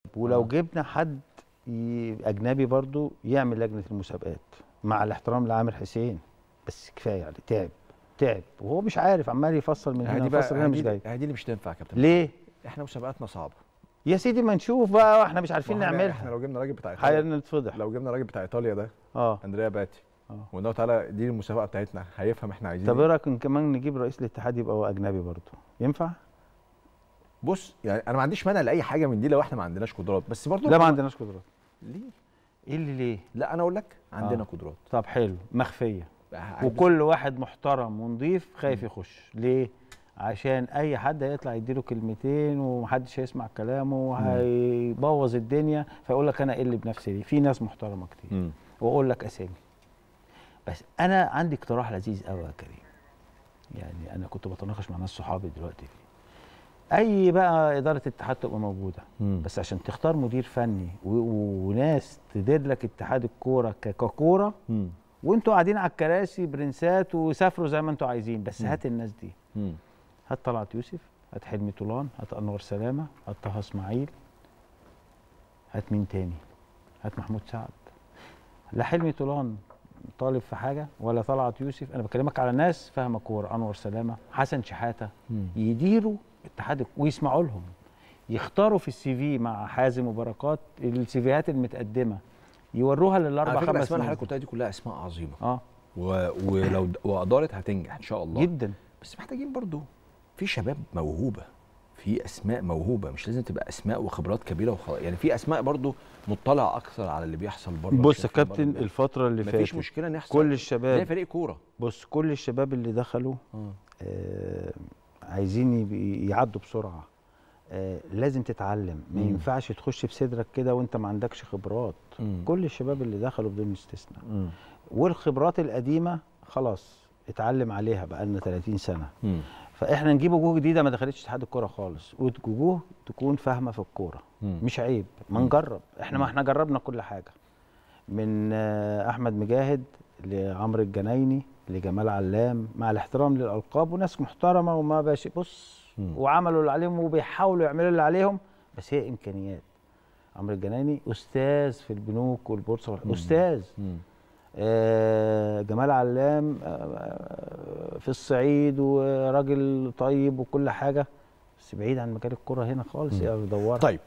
ولو آه. جبنا حد ي- اجنبي برضو يعمل لجنه المسابقات مع الاحترام لعامر حسين بس كفايه يعني تعب تعب وهو مش عارف عمال يفصل من هنا دي بقى يفصل هنا مش دي- جاي دي اللي مش تنفع يا كابتن ليه احنا مسابقاتنا صعبه يا سيدي ما نشوف بقى واحنا مش عارفين ما هو احنا- نعملها احنا لو جبنا راجل بتاع ايطاليا هنتفضح لو جبنا راجل بتاع ايطاليا ده اه اندريا باتي آه. وقلنا له تعالى دي المسابقه بتاعتنا هيفهم احنا عايزين طب إيه. ايه رايك إن كمان نجيب رئيس الاتحاد يبقى هو اجنبي برضه ينفع بص يعني انا ما عنديش مانع لاي حاجه من دي لو احنا ما عندناش قدرات بس برضه لا ما عندناش قدرات ليه ايه اللي ليه لا انا اقول لك عندنا آه. قدرات طب حلو مخفيه وكل وكل واحد محترم ونضيف خايف يخش ليه عشان اي حد هيطلع يديله كلمتين ومحدش هيسمع كلامه وهيبوظ الدنيا فيقول لك انا اقل بنفسي ليه في ناس محترمه كتير واقول لك اسامي بس انا عندي اقتراح لذيذ قوي يا كريم يعني انا كنت بتناقش مع ناس صحابي دلوقتي فيه اي بقى اداره اتحاد تبقى موجوده بس عشان تختار مدير فني و- و- وناس تدير لك اتحاد الكوره ك- ككوره وانتوا قاعدين على الكراسي برنسات وسافروا زي ما انتوا عايزين بس مم. هات الناس دي هات طلعت يوسف هات حلمي طولان هات انور سلامه هات طه اسماعيل هات مين تاني هات محمود سعد لا حلمي طولان طالب في حاجه ولا طلعت يوسف انا بكلمك على ناس فاهمه كوره انور سلامه حسن شحاته يديروا اتحاد الك- ويسمعوا لهم يختاروا في السي في مع حازم وبركات السي فيهات المتقدمه يوروها للاربع على فكره خمس الاسماء اللي ناس حضرتك قلتها دي كلها اسماء عظيمه اه و... ولو د- وادارت هتنجح ان شاء الله جدا بس محتاجين برضو في شباب موهوبه في اسماء موهوبه مش لازم تبقى اسماء وخبرات كبيره وخلاص يعني في اسماء برضو مطلع اكثر على اللي بيحصل بره بص يا وشايفين كابتن بره. الفتره اللي فاتت مفيش مشكله ان يحصل كل زي الشباب فريق كوره بص كل الشباب اللي دخلوا آه عايزين يبقى- يعدوا بسرعه آه لازم تتعلم ما مم. ينفعش تخش بصدرك كده وانت ما عندكش خبرات مم. كل الشباب اللي دخلوا بدون استثناء مم. والخبرات القديمه خلاص اتعلم عليها بقى لنا 30 سنه مم. فاحنا نجيب وجوه جديده ما دخلتش اتحاد الكوره خالص وجوه تكون فاهمه في الكوره مم. مش عيب ما نجرب احنا ما احنا جربنا كل حاجه من آه، احمد مجاهد لعمرو الجنايني لجمال علام مع الاحترام للالقاب وناس محترمه وما باش بص مم. وعملوا اللي عليهم وبيحاولوا يعملوا اللي عليهم بس هي امكانيات عمرو الجنايني استاذ في البنوك والبورصه مم. استاذ مم. آه، جمال علام آه، في الصعيد وراجل طيب وكل حاجه بس بعيد عن مجال الكره هنا خالص مم. يا دوار طيب